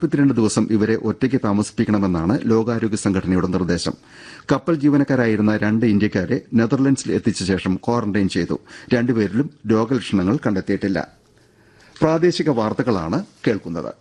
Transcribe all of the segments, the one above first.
മുപ്പത്തിരണ്ട് ദിവസം ഇവരെ ഒറ്റയ്ക്ക് താമസിപ്പിക്കണമെന്നാണ് ലോകാരോഗ്യ സംഘടനയുടെ നിർദ്ദേശം കപ്പൽ ജീവനക്കാരായിരുന്ന രണ്ട് ഇന്ത്യക്കാരെ നെതർലൻഡ്സിൽ എത്തിച്ച ശേഷം ക്വാറന്റൈൻ ചെയ്തു രണ്ടുപേരിലും രോഗലക്ഷണങ്ങൾ കണ്ടെത്തിയിട്ടില്ല പ്രാദേശിക വാർത്തകളാണ് കേൾക്കുന്നത്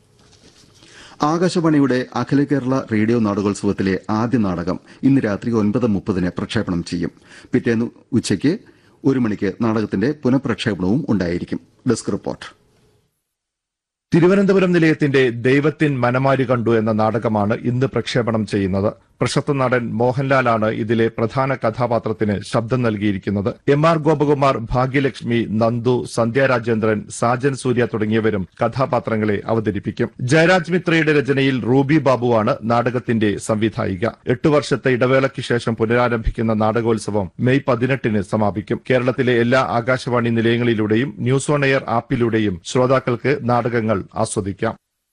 ആകാശവാണിയുടെ അഖില കേരള റേഡിയോ നാടകോത്സവത്തിലെ ആദ്യ നാടകം ഇന്ന് രാത്രി ഒൻപത് മുപ്പതിന് പ്രക്ഷേപണം ചെയ്യും പിറ്റേന്ന് ഉച്ചയ്ക്ക് ഒരു മണിക്ക് നാടകത്തിന്റെ പുനഃപ്രക്ഷേപണവും ഉണ്ടായിരിക്കും ഡെസ്ക് റിപ്പോർട്ട് തിരുവനന്തപുരം നിലയത്തിന്റെ ദൈവത്തിൻ മനമാരി കണ്ടു എന്ന നാടകമാണ് ഇന്ന് പ്രക്ഷേപണം ചെയ്യുന്നത് പ്രശസ്ത നടൻ മോഹൻലാലാണ് ഇതിലെ പ്രധാന കഥാപാത്രത്തിന് ശബ്ദം നൽകിയിരിക്കുന്നത് എം ആർ ഗോപകുമാർ ഭാഗ്യലക്ഷ്മി നന്ദു സന്ധ്യ രാജേന്ദ്രൻ സാജൻ സൂര്യ തുടങ്ങിയവരും കഥാപാത്രങ്ങളെ അവതരിപ്പിക്കും ജയരാജ് മിത്രയുടെ രചനയിൽ റൂബി ബാബുവാണ് നാടകത്തിന്റെ സംവിധായിക എട്ടു വർഷത്തെ ഇടവേളയ്ക്ക് ശേഷം പുനരാരംഭിക്കുന്ന നാടകോത്സവം മെയ് പതിനെട്ടിന് സമാപിക്കും കേരളത്തിലെ എല്ലാ ആകാശവാണി നിലയങ്ങളിലൂടെയും ന്യൂസ് ഓൺ എയർ ആപ്പിലൂടെയും ശ്രോതാക്കൾക്ക് നാടകങ്ങൾ ആസ്വദിക്കാം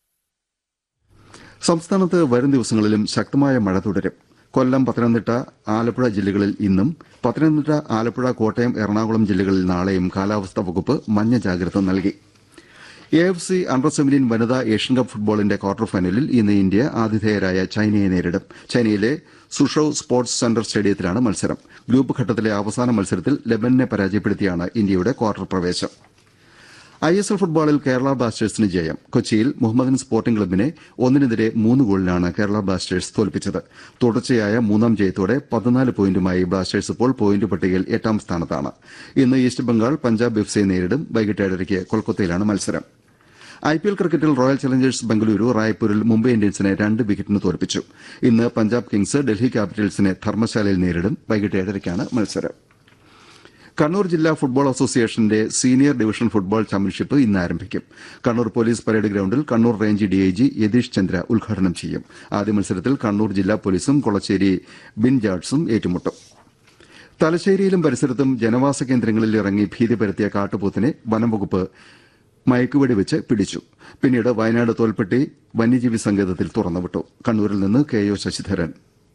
സംസ്ഥാനത്ത് വരും ദിവസങ്ങളിലും ശക്തമായ മഴ തുടരും കൊല്ലം പത്തനംതിട്ട ആലപ്പുഴ ജില്ലകളിൽ ഇന്നും പത്തനംതിട്ട ആലപ്പുഴ കോട്ടയം എറണാകുളം ജില്ലകളിൽ നാളെയും കാലാവസ്ഥാ വകുപ്പ് മഞ്ഞ ജാഗ്രത നൽകി A F C under seventeen വനിതാ ഏഷ്യൻ കപ്പ് ഫുട്ബോളിന്റെ ക്വാർട്ടർ ഫൈനലിൽ ഇന്ന് ഇന്ത്യ ആതിഥേയരായ ചൈനയെ നേരിടും ചൈനയിലെ സുഷൌ സ്പോർട്സ് സെന്റർ സ്റ്റേഡിയത്തിലാണ് മത്സരം ഗ്രൂപ്പ് ഘട്ടത്തിലെ അവസാന മത്സരത്തിൽ ലെബനനെ പരാജയപ്പെടുത്തിയാണ് ഇന്ത്യയുടെ ക്വാർട്ടർ പ്രവേശം ഐ എസ് എൽ ഫുട്ബോളിൽ കേരള ബ്ലാസ്റ്റേഴ്സിന് ജയം കൊച്ചിയിൽ മുഹമ്മദൻ സ്പോർട്ടിംഗ് ക്ലബിനെ ഒന്നിനെതിരെ മൂന്ന് ഗോളിനാണ് കേരള ബ്ലാസ്റ്റേഴ്സ് തോൽപ്പിച്ചത് തുടർച്ചയായ മൂന്നാം ജയത്തോടെ പതിനാല് പോയിന്റുമായി ബ്ലാസ്റ്റേഴ്സ് ഇപ്പോൾ പോയിന്റ് പട്ടികയിൽ എട്ടാം സ്ഥാനത്താണ് ഇന്ന് ഈസ്റ്റ് ബംഗാൾ പഞ്ചാബ് എഫ് സിയെ നേരിടും വൈകിട്ട് ഏഴരയ്ക്ക് കൊൽക്കത്തയിലാണ് മത്സരം ഐ പി എൽ ക്രിക്കറ്റിൽ റോയൽ ചലഞ്ചേഴ്സ് ബംഗളൂരു റായ്പൂരിൽ മുംബൈ ഇന്ത്യൻസിനെ രണ്ട് വിക്കറ്റിന് തോൽപ്പിച്ചു ഇന്ന് പഞ്ചാബ് കിങ്സ് ഡൽഹി ക്യാപിറ്റൽസിനെ ധർമ്മശാലയിൽ നേരിടും വൈകിട്ട് ഏഴരയ്ക്കാണ് മത്സരം കണ്ണൂർ ജില്ലാ ഫുട്ബോൾ അസോസിയേഷന്റെ സീനിയർ ഡിവിഷൻ ഫുട്ബോൾ ചാമ്പ്യൻഷിപ്പ് ഇന്ന് ആരംഭിക്കും കണ്ണൂർ പോലീസ് പരേഡ് ഗ്രൌണ്ടിൽ കണ്ണൂർ റേഞ്ച് ഡിഐജി യതീഷ് ചന്ദ്ര ഉദ്ഘാടനം ചെയ്യും ആദ്യ മത്സരത്തിൽ കണ്ണൂർ ജില്ലാ പോലീസും കൊളച്ചേരി ബിൻ ജാഡ്സും ഏറ്റുമുട്ടും തലശ്ശേരിയിലും പരിസരത്തും ജനവാസ കേന്ദ്രങ്ങളിൽ ഇറങ്ങി ഭീതി പരത്തിയ കാട്ടുപോത്തിനെ വനംവകുപ്പ് മയക്കുവെടി വെച്ച് പിടിച്ചു പിന്നീട് വയനാട് തോൽപ്പെട്ടി വന്യജീവി സങ്കേതത്തിൽ തുറന്നുവിട്ടു കണ്ണൂരിൽ നിന്ന് കെ ഒ ശശിധരൻ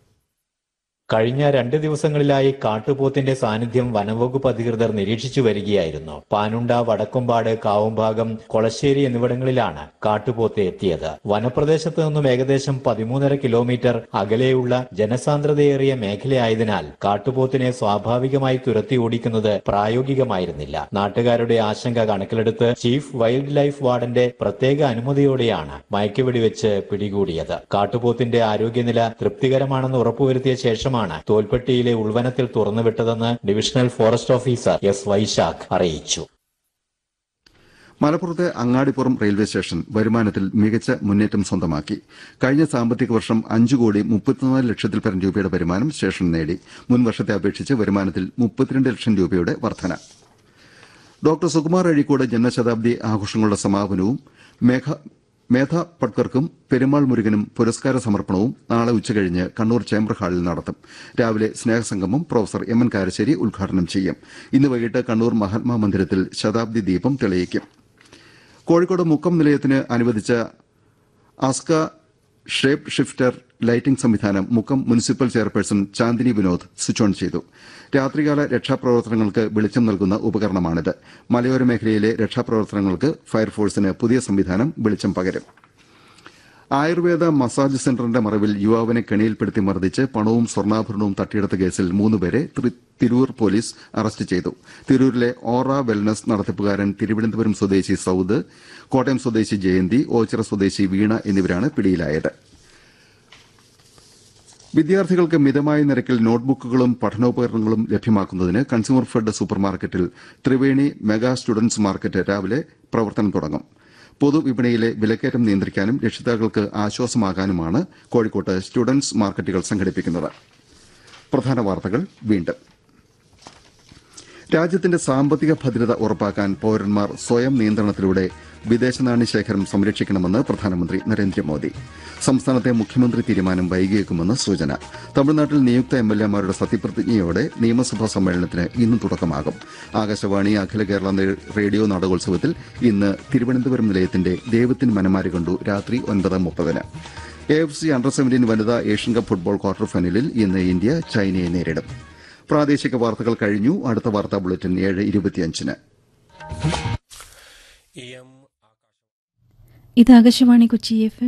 കഴിഞ്ഞ രണ്ട് ദിവസങ്ങളിലായി കാട്ടുപോത്തിന്റെ സാന്നിധ്യം വനംവകുപ്പ് അധികൃതർ നിരീക്ഷിച്ചു വരികയായിരുന്നു പാനുണ്ട വടക്കുംപാട് കാവുംഭാഗം കൊളശ്ശേരി എന്നിവിടങ്ങളിലാണ് കാട്ടുപോത്ത് എത്തിയത് വനപ്രദേശത്ത് നിന്നും ഏകദേശം പതിമൂന്നര കിലോമീറ്റർ അകലെയുള്ള ജനസാന്ദ്രതയേറിയ മേഖലയായതിനാൽ കാട്ടുപോത്തിനെ സ്വാഭാവികമായി തുരത്തി ഓടിക്കുന്നത് പ്രായോഗികമായിരുന്നില്ല നാട്ടുകാരുടെ ആശങ്ക കണക്കിലെടുത്ത് ചീഫ് വൈൽഡ് ലൈഫ് വാർഡന്റെ പ്രത്യേക അനുമതിയോടെയാണ് മയക്കുവെടിവെച്ച് പിടികൂടിയത് കാട്ടുപോത്തിന്റെ ആരോഗ്യനില തൃപ്തികരമാണെന്ന് ഉറപ്പുവരുത്തിയ ശേഷമാണ് ആണ് തോൽപ്പെട്ടിയിലെ ഉൾവനത്തിൽ തുറന്നുവിട്ടതെന്ന് divisional forest officer S Vaisakh അറിയിച്ചു മലപ്പുറത്തെ അങ്ങാടിപ്പുറം റെയിൽവേ സ്റ്റേഷൻ വരുമാനത്തിൽ മികച്ച മുന്നേറ്റം സ്വന്തമാക്കി കഴിഞ്ഞ സാമ്പത്തിക വർഷം അഞ്ചു കോടി മുപ്പത്തിനാല് ലക്ഷത്തിൽ പരം രൂപയുടെ വരുമാനം സ്റ്റേഷൻ നേടി മുൻ വർഷത്തെ അപേക്ഷിച്ച് വരുമാനത്തിൽ മുപ്പത്തിരണ്ട് ലക്ഷം രൂപയുടെ വർധന ഡോക്ടർ സുകുമാർ അഴീക്കോട് ജന്മശതാബ്ദി ആഘോഷങ്ങളുടെ സമാപനവും മേഘ മേധ പട്കർക്കും പെരുമാൾ മുരുകനും പുരസ്കാര സമർപ്പണവും നാളെ ഉച്ചകഴിഞ്ഞ് കണ്ണൂർ ചേംബർ ഹാളിൽ നടത്തും രാവിലെ സ്നേഹസംഗമം പ്രൊഫസർ എം എൻ കാരശ്ശേരി ഉദ്ഘാടനം ചെയ്യും ഇന്ന് വൈകിട്ട് കണ്ണൂർ മഹാത്മാ മന്ദിരത്തിൽ ശതാബ്ദി ദീപം തെളിയിക്കും കോഴിക്കോട് മുക്കം നിലയത്തിന് അനുവദിച്ച ആസ്ക ഷേപ്പ് ഷിഫ്റ്റർ ലൈറ്റിംഗ് സംവിധാനം Mukkam municipal chairperson Chandini Vinod switch on ചെയ്തു രാത്രികാല രക്ഷാപ്രവർത്തനങ്ങൾക്ക് വെളിച്ചം നൽകുന്ന ഉപകരണമാണിത് മലയോര മേഖലയിലെ രക്ഷാപ്രവർത്തനങ്ങൾക്ക് ഫയർഫോഴ്സിന് പുതിയ സംവിധാനം വെളിച്ചം പകരും ആയുർവേദ മസാജ് സെന്ററിന്റെ മറവിൽ യുവാവിനെ കെണിയിൽപ്പെടുത്തി മർദ്ദിച്ച് പണവും സ്വർണ്ണാഭരണവും തട്ടിയെടുത്ത കേസിൽ മൂന്നുപേരെ തിരൂർ പോലീസ് അറസ്റ്റ് ചെയ്തു തിരൂരിലെ ഓറ വെൽനസ് നടത്തിപ്പുകാരൻ തിരുവനന്തപുരം സ്വദേശി സൌദ് കോട്ടയം സ്വദേശി ജയന്തി ഓച്ചിറ സ്വദേശി വീണ എന്നിവരാണ് പിടിയിലായത് വിദ്യാർത്ഥികൾക്ക് മിതമായ നിരക്കിൽ നോട്ട്ബുക്കുകളും പഠനോപകരണങ്ങളും ലഭ്യമാക്കുന്നതിന് കൺസ്യൂമർ ഫെഡ് സൂപ്പർമാർക്കറ്റിൽ ത്രിവേണി മെഗാ സ്റ്റുഡൻസ് മാർക്കറ്റ് രാവിലെ പ്രവർത്തനം തുടങ്ങും പൊതുവിപണിയിലെ വിലക്കയറ്റം നിയന്ത്രിക്കാനും രക്ഷിതാക്കൾക്ക് ആശ്വാസമാകാനുമാണ് കോഴിക്കോട്ട് സ്റ്റുഡൻസ് മാർക്കറ്റുകൾ സംഘടിപ്പിക്കുന്നത് പ്രധാന വാർത്തകൾ വീണ്ടും രാജ്യത്തിന്റെ സാമ്പത്തിക ഭദ്രത ഉറപ്പാക്കാൻ പൌരന്മാർ സ്വയം നിയന്ത്രണത്തിലൂടെ വിദേശ നാണ്യ ശേഖരം സംരക്ഷിക്കണമെന്ന് പ്രധാനമന്ത്രി നരേന്ദ്രമോദി സംസ്ഥാനത്തെ മുഖ്യമന്ത്രി തീരുമാനം വൈകിയേക്കുമെന്ന് സൂചന തമിഴ്നാട്ടിൽ നിയുക്ത എം എൽ എമാരുടെ സത്യപ്രതിജ്ഞയോടെ നിയമസഭാ സമ്മേളനത്തിന് ഇന്ന് തുടക്കമാകും ആകാശവാണി അഖില കേരള റേഡിയോ നാടകോത്സവത്തിൽ ഇന്ന് തിരുവനന്തപുരം നിലയത്തിന്റെ ദൈവത്തിൻ മനമാരി കണ്ടു രാത്രി ഒൻപത് മുപ്പതിന് A F C under seventeen വനിതാ ഏഷ്യൻ കപ്പ് ഫുട്ബോൾ ക്വാർട്ടർ ഫൈനലിൽ ഇന്ന് ഇന്ത്യ ചൈനയെ നേരിടും പ്രാദേശിക വാർത്തകൾ കഴിഞ്ഞു അടുത്ത വാർത്താ ബുള്ളറ്റിൻ ഏഴ് ഇരുപത്തിയഞ്ചിന് ഇത് ആകാശവാണി കൊച്ചി എഫ്